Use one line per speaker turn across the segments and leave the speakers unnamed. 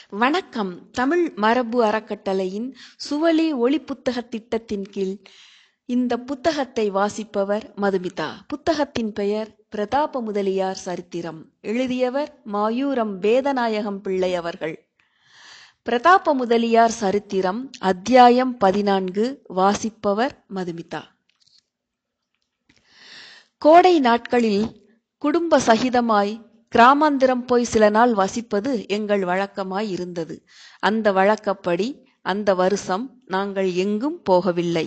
வணக்கம் தமிழ் மரபு அறக்கட்டளையின் சுவலி ஒளிப்புத்தக திட்டத்தின் கீழ் இந்த புத்தகத்தை வாசிப்பவர் மதுமிதா புத்தகத்தின் பெயர் பிரதாப முதலியார் சரித்திரம் எழுதியவர் மாயூரம் வேதநாயகம் பிள்ளை அவர்கள் பிரதாப முதலியார் சரித்திரம் அத்தியாயம் பதினான்கு வாசிப்பவர் மதுமிதா கோடை நாட்களில் குடும்ப சகிதமாய் கிராமாந்திரம் போய் சில நாள் வசிப்பது எங்கள் வழக்கமாய் இருந்தது அந்த வழக்கப்படி அந்த வருஷம் நாங்கள் எங்கும் போகவில்லை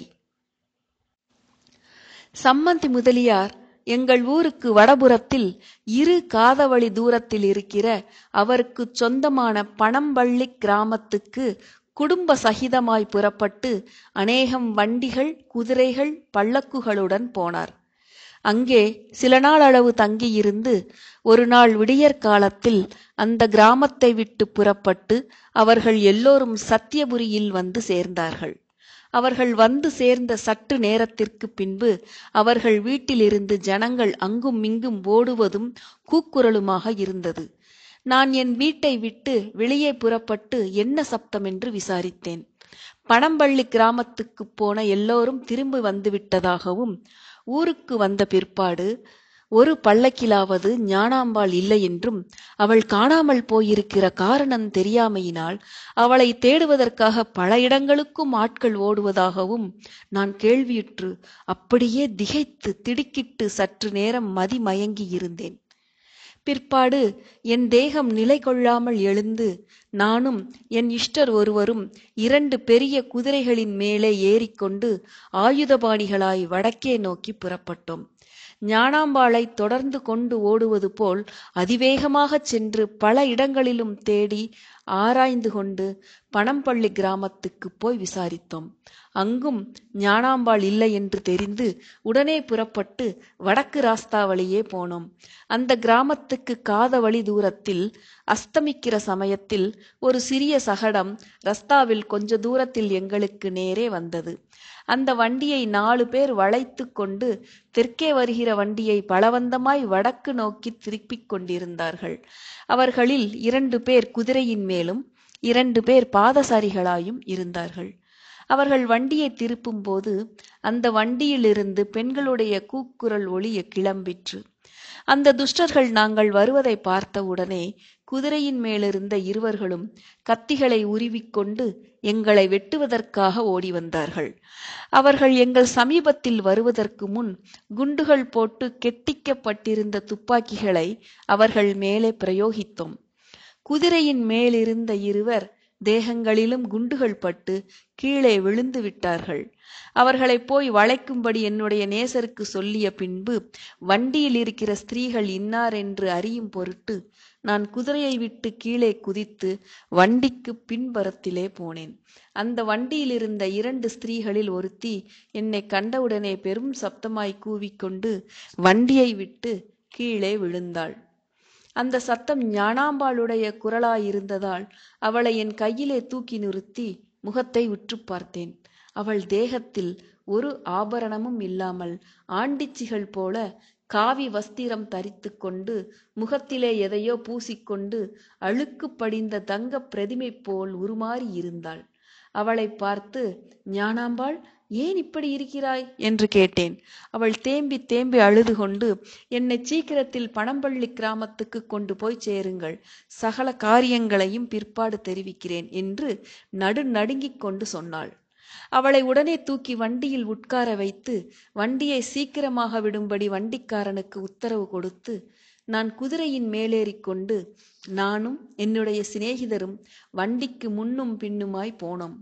சம்மந்தி முதலியார் எங்கள் ஊருக்கு வடபுறத்தில் இரு காதவழி தூரத்தில் இருக்கிற அவருக்கு சொந்தமான பணம்பள்ளி கிராமத்துக்கு குடும்ப சகிதமாய் புறப்பட்டு அநேகம் வண்டிகள் குதிரைகள் பல்லக்குகளுடன் போனார் அங்கே சில நாள் அளவு தங்கியிருந்து ஒரு நாள் விடியற் காலத்தில் அந்த கிராமத்தை விட்டு புறப்பட்டு அவர்கள் எல்லோரும் சத்தியபுரியில் வந்து சேர்ந்தார்கள் அவர்கள் வந்து சேர்ந்த சற்று நேரத்திற்கு பின்பு அவர்கள் வீட்டிலிருந்து ஜனங்கள் அங்கும் இங்கும் ஓடுவதும் கூக்குரலுமாக இருந்தது நான் என் வீட்டை விட்டு வெளியே புறப்பட்டு என்ன சப்தம் என்று விசாரித்தேன் பணம்பள்ளி கிராமத்துக்கு போன எல்லோரும் திரும்பி வந்துவிட்டதாகவும் ஊருக்கு வந்த பிற்பாடு ஒரு பல்லக்கிலாவது ஞானாம்பாள் இல்லை என்றும் அவள் காணாமல் போயிருக்கிற காரணம் தெரியாமையினால் அவளை தேடுவதற்காக பல இடங்களுக்கும் ஆட்கள் ஓடுவதாகவும் நான் கேள்வியுற்று அப்படியே திகைத்து திடுக்கிட்டு சற்று நேரம் மதிமயங்கி இருந்தேன் பிற்பாடு என் தேகம் நிலை கொள்ளாமல் எழுந்து நானும் என் இஷ்டர் ஒருவரும் இரண்டு பெரிய குதிரைகளின் மேலே ஏறிக்கொண்டு ஆயுதபாணிகளாய் வடக்கே நோக்கி புறப்பட்டோம் ஞானாம்பாளை தொடர்ந்து கொண்டு ஓடுவது போல் அதிவேகமாகச் சென்று பல இடங்களிலும் தேடி ஆராய்ந்து கொண்டு பணம்பள்ளி கிராமத்துக்கு போய் விசாரித்தோம் அங்கும் ஞானாம்பாள் இல்லை என்று தெரிந்து உடனே புறப்பட்டு வடக்கு ராஸ்தா வழியே போனோம் அந்த கிராமத்துக்கு காத வழி தூரத்தில் அஸ்தமிக்கிற சமயத்தில் ஒரு சிறிய சகடம் ரஸ்தாவில் கொஞ்ச தூரத்தில் எங்களுக்கு நேரே வந்தது அந்த வண்டியை நாலு பேர் வளைத்து கொண்டு தெற்கே வருகிற வண்டியை பலவந்தமாய் வடக்கு நோக்கி திருப்பிக் கொண்டிருந்தார்கள் அவர்களில் இரண்டு பேர் குதிரையின் மேலும் இரண்டு பேர் பாதசாரிகளாயும் இருந்தார்கள் அவர்கள் வண்டியை திருப்பும்போது அந்த வண்டியிலிருந்து பெண்களுடைய கூக்குரல் ஒளிய கிளம்பிற்று அந்த துஷ்டர்கள் நாங்கள் வருவதை பார்த்தவுடனே குதிரையின் மேலிருந்த இருவர்களும் கத்திகளை உருவிக்கொண்டு எங்களை வெட்டுவதற்காக ஓடி வந்தார்கள் அவர்கள் எங்கள் சமீபத்தில் வருவதற்கு முன் குண்டுகள் போட்டு கெட்டிக்கப்பட்டிருந்த துப்பாக்கிகளை அவர்கள் மேலே பிரயோகித்தோம் குதிரையின் மேலிருந்த இருவர் தேகங்களிலும் குண்டுகள் பட்டு கீழே விழுந்து விட்டார்கள் அவர்களை போய் வளைக்கும்படி என்னுடைய நேசருக்கு சொல்லிய பின்பு வண்டியில் இருக்கிற ஸ்திரீகள் இன்னார் என்று அறியும் பொருட்டு நான் குதிரையை விட்டு கீழே குதித்து வண்டிக்கு பின்புறத்திலே போனேன் அந்த வண்டியில் இருந்த இரண்டு ஸ்திரீகளில் ஒருத்தி என்னை கண்டவுடனே பெரும் சப்தமாய் கூவிக்கொண்டு வண்டியை விட்டு கீழே விழுந்தாள் அந்த சத்தம் ஞானாம்பாளுடைய குரலாயிருந்ததால் அவளை என் கையிலே தூக்கி நிறுத்தி முகத்தை உற்று பார்த்தேன் அவள் தேகத்தில் ஒரு ஆபரணமும் இல்லாமல் ஆண்டிச்சிகள் போல காவி வஸ்திரம் தரித்து கொண்டு முகத்திலே எதையோ பூசிக்கொண்டு அழுக்கு படிந்த தங்க பிரதிமை போல் உருமாறி இருந்தாள் அவளை பார்த்து ஞானாம்பாள் ஏன் இப்படி இருக்கிறாய் என்று கேட்டேன் அவள் தேம்பி தேம்பி அழுது கொண்டு என்னை சீக்கிரத்தில் பணம்பள்ளி கிராமத்துக்கு கொண்டு போய் சேருங்கள் சகல காரியங்களையும் பிற்பாடு தெரிவிக்கிறேன் என்று நடு நடுங்கிக் கொண்டு சொன்னாள் அவளை உடனே தூக்கி வண்டியில் உட்கார வைத்து வண்டியை சீக்கிரமாக விடும்படி வண்டிக்காரனுக்கு உத்தரவு கொடுத்து நான் குதிரையின் மேலேறிக்கொண்டு நானும் என்னுடைய சிநேகிதரும் வண்டிக்கு முன்னும் பின்னுமாய் போனோம்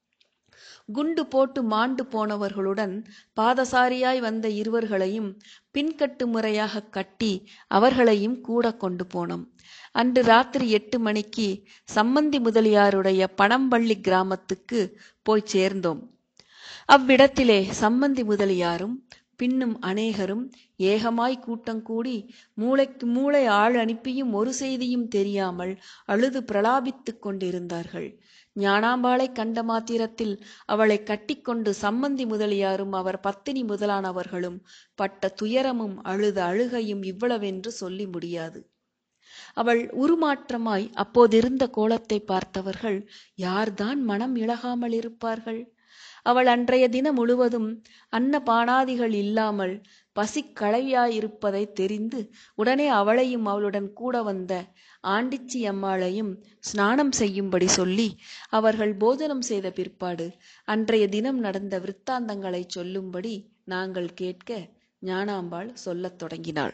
குண்டு போட்டு மாண்டு போனவர்களுடன் பாதசாரியாய் வந்த இருவர்களையும் பின்கட்டு முறையாக கட்டி அவர்களையும் கூட கொண்டு போனோம் அன்று ராத்திரி எட்டு மணிக்கு சம்மந்தி முதலியாருடைய பணம்பள்ளி கிராமத்துக்கு போய் சேர்ந்தோம் அவ்விடத்திலே சம்மந்தி முதலியாரும் பின்னும் அநேகரும் ஏகமாய் கூட்டம் கூடி மூளைக்கு மூளை ஆள் அனுப்பியும் ஒரு செய்தியும் தெரியாமல் அழுது பிரலாபித்துக் கொண்டிருந்தார்கள் ஞானாம்பாளை கண்ட மாத்திரத்தில் அவளை கட்டிக்கொண்டு சம்மந்தி முதலியாரும் அவர் பத்தினி முதலானவர்களும் பட்ட துயரமும் அழுத அழுகையும் இவ்வளவென்று சொல்லி முடியாது அவள் உருமாற்றமாய் அப்போதிருந்த கோலத்தை பார்த்தவர்கள் யார்தான் மனம் இழகாமல் இருப்பார்கள் அவள் அன்றைய தினம் முழுவதும் அன்ன பானாதிகள் இல்லாமல் பசிக்களையாயிருப்பதை தெரிந்து உடனே அவளையும் அவளுடன் கூட வந்த ஆண்டிச்சி அம்மாளையும் ஸ்நானம் செய்யும்படி சொல்லி அவர்கள் போஜனம் செய்த பிற்பாடு அன்றைய தினம் நடந்த விற்த்தாந்தங்களைச் சொல்லும்படி நாங்கள் கேட்க ஞானாம்பாள் சொல்லத் தொடங்கினாள்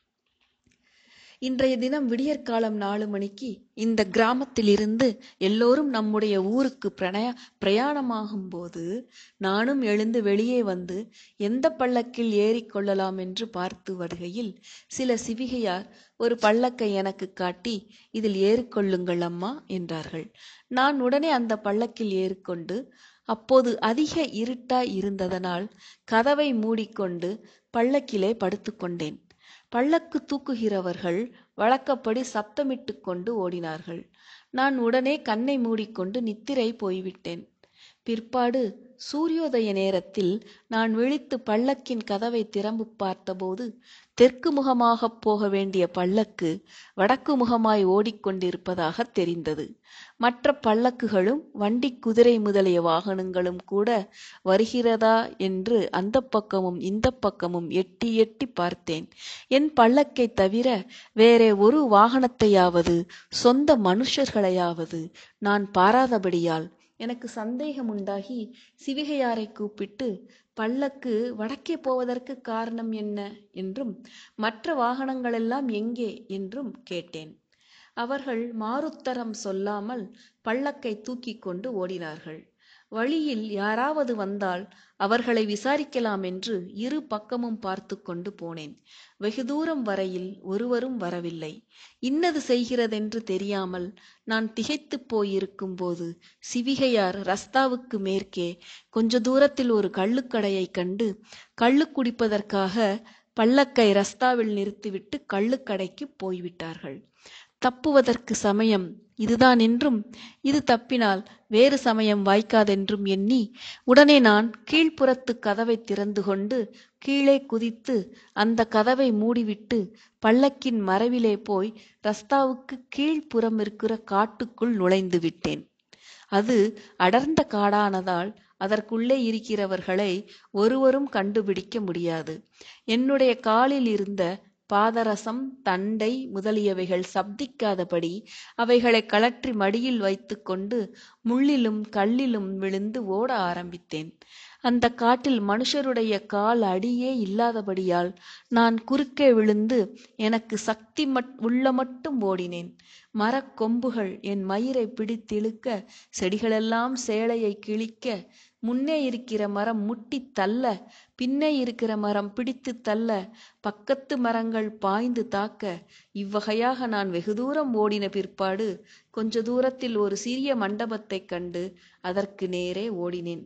இன்றைய தினம் விடியற்காலம் நாலு மணிக்கு இந்த கிராமத்திலிருந்து எல்லோரும் நம்முடைய ஊருக்கு பிரணய பிரயாணமாகும் போது நானும் எழுந்து வெளியே வந்து எந்த பல்லக்கில் ஏறிக்கொள்ளலாம் என்று பார்த்து வருகையில் சில சிவிகையார் ஒரு பல்லக்கை எனக்கு காட்டி இதில் ஏறிக்கொள்ளுங்கள் அம்மா என்றார்கள் நான் உடனே அந்த பல்லக்கில் ஏறிக்கொண்டு அப்போது அதிக இருட்டாய் இருந்ததனால் கதவை மூடிக்கொண்டு பல்லக்கிலே படுத்துக்கொண்டேன் பல்லக்கு தூக்குகிறவர்கள் வழக்கப்படி சப்தமிட்டு கொண்டு ஓடினார்கள் நான் உடனே கண்ணை மூடிக்கொண்டு நித்திரை போய்விட்டேன் பிற்பாடு சூரியோதய நேரத்தில் நான் விழித்து பல்லக்கின் கதவை திறம்பு பார்த்தபோது தெற்கு முகமாகப் போக வேண்டிய பல்லக்கு வடக்கு முகமாய் ஓடிக்கொண்டிருப்பதாக தெரிந்தது மற்ற பல்லக்குகளும் வண்டி குதிரை முதலிய வாகனங்களும் கூட வருகிறதா என்று அந்த பக்கமும் இந்த பக்கமும் எட்டி எட்டி பார்த்தேன் என் பல்லக்கை தவிர வேறே ஒரு வாகனத்தையாவது சொந்த மனுஷர்களையாவது நான் பாராதபடியால் எனக்கு சந்தேகம் உண்டாகி சிவிகையாரை கூப்பிட்டு பல்லக்கு வடக்கே போவதற்கு காரணம் என்ன என்றும் மற்ற வாகனங்களெல்லாம் எங்கே என்றும் கேட்டேன் அவர்கள் மாறுத்தரம் சொல்லாமல் பல்லக்கை தூக்கிக் கொண்டு ஓடினார்கள் வழியில் யாராவது வந்தால் அவர்களை விசாரிக்கலாம் என்று இரு பக்கமும் பார்த்து கொண்டு போனேன் வெகு தூரம் வரையில் ஒருவரும் வரவில்லை இன்னது செய்கிறதென்று தெரியாமல் நான் திகைத்துப் போயிருக்கும் போது சிவிகையார் ரஸ்தாவுக்கு மேற்கே கொஞ்ச தூரத்தில் ஒரு கள்ளுக்கடையைக் கண்டு கள்ளு குடிப்பதற்காக பல்லக்கை ரஸ்தாவில் நிறுத்திவிட்டு கள்ளுக்கடைக்கு போய்விட்டார்கள் தப்புவதற்கு சமயம் இதுதான் என்றும் இது தப்பினால் வேறு சமயம் வாய்க்காதென்றும் எண்ணி உடனே நான் கீழ்ப்புறத்து கதவை திறந்து கொண்டு கீழே குதித்து அந்த கதவை மூடிவிட்டு பல்லக்கின் மறைவிலே போய் ரஸ்தாவுக்கு கீழ்ப்புறம் இருக்கிற காட்டுக்குள் நுழைந்து விட்டேன் அது அடர்ந்த காடானதால் அதற்குள்ளே இருக்கிறவர்களை ஒருவரும் கண்டுபிடிக்க முடியாது என்னுடைய காலில் இருந்த பாதரசம் தண்டை முதலியவைகள் சப்திக்காதபடி அவைகளை கலற்றி மடியில் வைத்துக்கொண்டு முள்ளிலும் கல்லிலும் விழுந்து ஓட ஆரம்பித்தேன் அந்த காட்டில் மனுஷருடைய கால் அடியே இல்லாதபடியால் நான் குறுக்கே விழுந்து எனக்கு சக்தி மட் உள்ள மட்டும் ஓடினேன் மரக்கொம்புகள் என் மயிரை பிடித்திழுக்க செடிகளெல்லாம் சேலையை கிழிக்க முன்னே இருக்கிற மரம் முட்டி தள்ள பின்னே இருக்கிற மரம் பிடித்து தள்ள பக்கத்து மரங்கள் பாய்ந்து தாக்க இவ்வகையாக நான் வெகு தூரம் ஓடின பிற்பாடு கொஞ்ச தூரத்தில் ஒரு சிறிய மண்டபத்தைக் கண்டு அதற்கு நேரே ஓடினேன்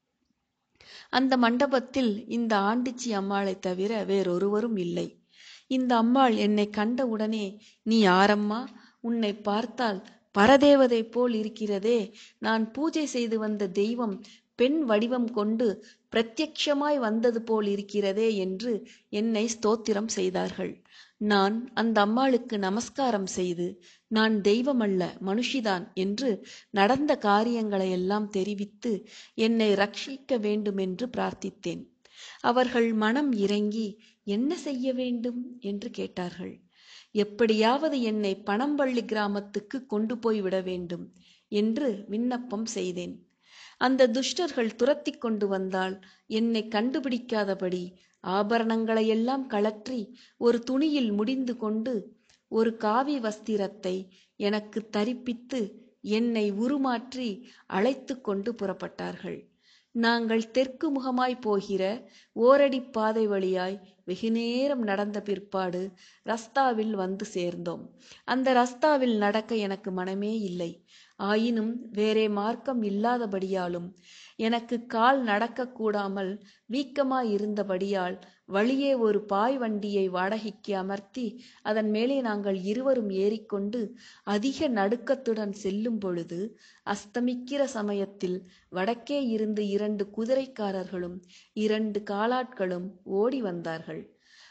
அந்த மண்டபத்தில் இந்த ஆண்டிச்சி அம்மாளைத் தவிர வேறொருவரும் இல்லை இந்த அம்மாள் என்னை கண்டவுடனே நீ யாரம்மா உன்னை பார்த்தால் பரதேவதை போல் இருக்கிறதே நான் பூஜை செய்து வந்த தெய்வம் பெண் வடிவம் கொண்டு பிரத்யக்ஷமாய் வந்தது போல் இருக்கிறதே என்று என்னை ஸ்தோத்திரம் செய்தார்கள் நான் அந்த அம்மாளுக்கு நமஸ்காரம் செய்து நான் தெய்வமல்ல மனுஷிதான் என்று நடந்த காரியங்களை எல்லாம் தெரிவித்து என்னை ரட்சிக்க வேண்டுமென்று பிரார்த்தித்தேன் அவர்கள் மனம் இறங்கி என்ன செய்ய வேண்டும் என்று கேட்டார்கள் எப்படியாவது என்னை பணம்பள்ளி கிராமத்துக்கு கொண்டு போய் விட வேண்டும் என்று விண்ணப்பம் செய்தேன் அந்த துஷ்டர்கள் துரத்தி கொண்டு வந்தால் என்னை கண்டுபிடிக்காதபடி ஆபரணங்களையெல்லாம் கழற்றி ஒரு துணியில் முடிந்து கொண்டு ஒரு காவி வஸ்திரத்தை எனக்கு தரிப்பித்து என்னை உருமாற்றி அழைத்து கொண்டு புறப்பட்டார்கள் நாங்கள் தெற்கு முகமாய் போகிற ஓரடி பாதை வழியாய் வெகுநேரம் நடந்த பிற்பாடு ரஸ்தாவில் வந்து சேர்ந்தோம் அந்த ரஸ்தாவில் நடக்க எனக்கு மனமே இல்லை ஆயினும் வேறே மார்க்கம் இல்லாதபடியாலும் எனக்கு கால் நடக்க கூடாமல் வீக்கமாயிருந்தபடியால் வழியே ஒரு பாய் வண்டியை வாடகைக்கு அமர்த்தி அதன் மேலே நாங்கள் இருவரும் ஏறிக்கொண்டு அதிக நடுக்கத்துடன் செல்லும் பொழுது அஸ்தமிக்கிற சமயத்தில் வடக்கே இருந்து இரண்டு குதிரைக்காரர்களும் இரண்டு காலாட்களும் ஓடி வந்தார்கள்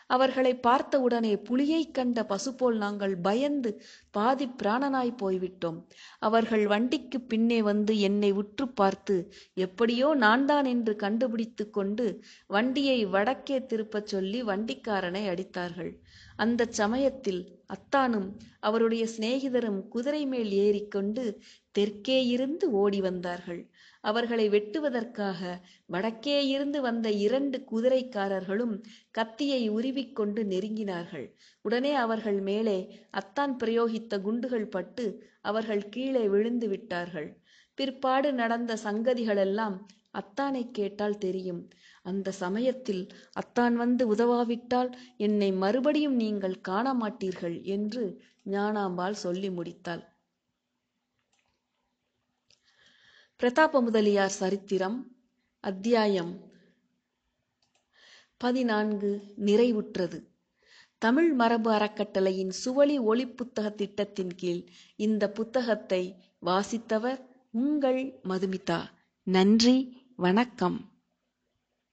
அவர்களை பார்த்தவுடனே புலியைக் கண்ட பசுபோல் நாங்கள் பயந்து பாதி பிராணனாய் போய்விட்டோம் அவர்கள் வண்டிக்கு பின்னே வந்து என்னை உற்று பார்த்து எப்படியோ நான்தான் என்று கண்டுபிடித்து கொண்டு வண்டியை வடக்கே திருப்பச் சொல்லி வண்டிக்காரனை அடித்தார்கள் அந்தச் சமயத்தில் அத்தானும் அவருடைய சிநேகிதரும் குதிரை மேல் ஏறிக்கொண்டு தெற்கே இருந்து ஓடி வந்தார்கள் அவர்களை வெட்டுவதற்காக வடக்கே இருந்து வந்த இரண்டு குதிரைக்காரர்களும் கத்தியை உருவிக்கொண்டு நெருங்கினார்கள் உடனே அவர்கள் மேலே அத்தான் பிரயோகித்த குண்டுகள் பட்டு அவர்கள் கீழே விழுந்து விட்டார்கள் பிற்பாடு நடந்த சங்கதிகளெல்லாம் அத்தானை கேட்டால் தெரியும் அந்த சமயத்தில் அத்தான் வந்து உதவாவிட்டால் என்னை மறுபடியும் நீங்கள் காண மாட்டீர்கள் என்று ஞானாம்பாள் சொல்லி முடித்தாள் பிரதாப முதலியார் சரித்திரம் அத்தியாயம் பதினான்கு நிறைவுற்றது தமிழ் மரபு அறக்கட்டளையின் சுவழி ஒளி புத்தக திட்டத்தின் கீழ் இந்த புத்தகத்தை வாசித்தவர் உங்கள் மதுமிதா நன்றி வணக்கம்